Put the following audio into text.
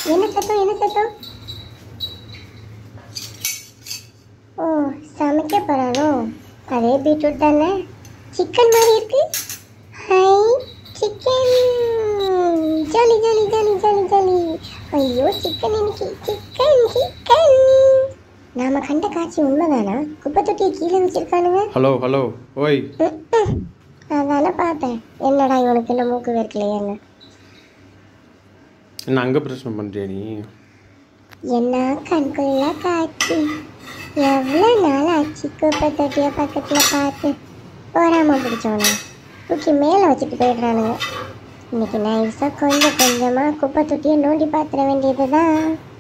என்ன சத்தம் என்ன சத்தம் ஓ சமைக்க போறானோ அதே பீட்ரூட் தானே சிக்கன் மாதிரி இருக்கு ஹை chicken jolly jolly jolly jolly jolly ஐயோ சிக்கன் இன்னைக்கு சிக்கன் சிக்கன் நாம கண்ட காட்சி உண்மைதானா குப்பை தொட்டியை கீழே வச்சிருக்கானுங்க ஹலோ ஹலோ ஓய் ம்ம். அதானே பார்த்தேன் என்னடா இவனுக்கு இந்த மூக்கு வேர்க்கலையேன்னு என்ன அங்கே பிரச்சனை பண்ணுறியா நீ என்ன கண்குள்ள காட்சி எவ்வளோ நாள் ஆச்சு குப்பை தொட்டிய பக்கத்தில் பார்த்து போராம பிடிச்சவன தூக்கி மேலே வச்சுட்டு போயிடுறானுங்க இன்னைக்கு நைஸாக கொஞ்சம் கொஞ்சமாக குப்பை தொட்டியை நோண்டி பார்த்துட வேண்டியது தான்